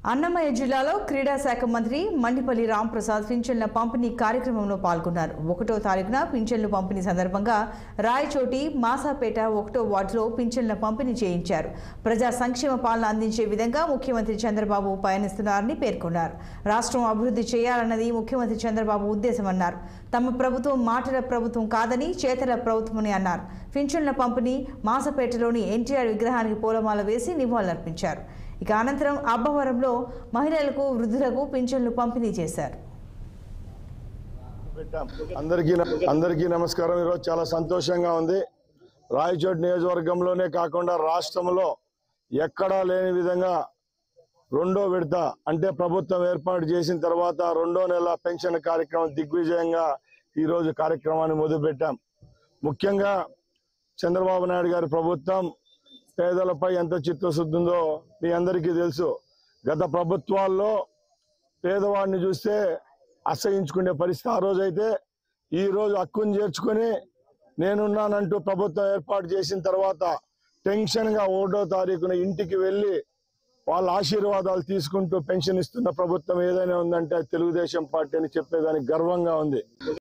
అన్నమయ్య జిల్లాలో క్రీడా శాఖ మంత్రి మండిపల్లి రాంప్రసాద్ పింఛన్ల పంపిణీ కార్యక్రమంలో పాల్గొన్నారు ఒకటో తారీఖున పింఛన్లు పంపిణీ సందర్భంగా రాయచోటి మాసాపేట ఒకటో వార్డులో పింఛన్ల పంపిణీ చేయించారు ప్రజా సంక్షేమ పాలన అందించే విధంగా ముఖ్యమంత్రి చంద్రబాబు పయనిస్తున్నారని పేర్కొన్నారు రాష్ట్రం అభివృద్ధి చేయాలన్నది ముఖ్యమంత్రి చంద్రబాబు ఉద్దేశమన్నారు తమ ప్రభుత్వం మాటల ప్రభుత్వం కాదని చేతల ప్రభుత్వమని అన్నారు పింఛన్ల పంపిణీ మాసపేటలోని ఎన్టీఆర్ విగ్రహానికి పూలమాల వేసి నివాళులర్పించారు ఇక అనంతరం అబ్బవరంలో మహిళలకు వృద్ధులకు పింఛన్లు పంపిణీ చేశారు పెట్టాం అందరికీ అందరికీ నమస్కారం ఈరోజు చాలా సంతోషంగా ఉంది రాయచోటి నియోజకవర్గంలోనే కాకుండా రాష్ట్రంలో ఎక్కడా లేని విధంగా రెండో విడత అంటే ప్రభుత్వం ఏర్పాటు చేసిన తర్వాత రెండో నెల పెన్షన్ కార్యక్రమం దిగ్విజయంగా ఈరోజు కార్యక్రమాన్ని మొదలుపెట్టాం ముఖ్యంగా చంద్రబాబు నాయుడు గారి ప్రభుత్వం పేదలపై ఎంత చిత్తశుద్ధి ఉందో మీ అందరికీ తెలుసు గత ప్రభుత్వాల్లో పేదవాడిని చూస్తే అసహించుకునే పరిస్థితి ఆ రోజైతే ఈ రోజు హక్కును చేర్చుకొని నేనున్నానంటూ ప్రభుత్వం ఏర్పాటు చేసిన తర్వాత టెన్షన్ గా ఒకటో తారీఖున ఇంటికి వెళ్ళి వాళ్ళ ఆశీర్వాదాలు తీసుకుంటూ పెన్షన్ ఇస్తున్న ప్రభుత్వం ఏదైనా ఉందంటే అది తెలుగుదేశం పార్టీ అని చెప్పేదానికి గర్వంగా ఉంది